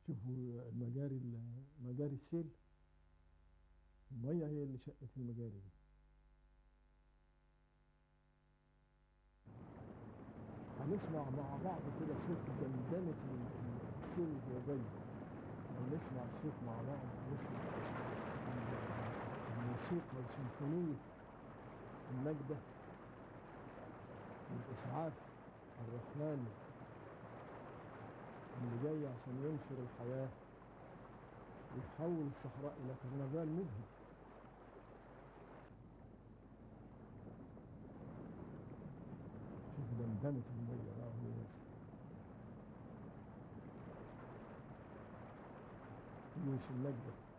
شوفوا المجاري مجاري السيل المية هي اللي شقت المجاري دي هنسمع مع بعض كده صوت دندنة السيل وهو جاي ونسمع الصوت مع بعض نسمع الموسيقى السيمفونية النجدة الإسعاف الرحماني اللي جاي عشان ينشر الحياة ويحول الصحراء إلى كرنفال مبهج شوف دمدمة المية بقى وهي نازلة جيش النجدة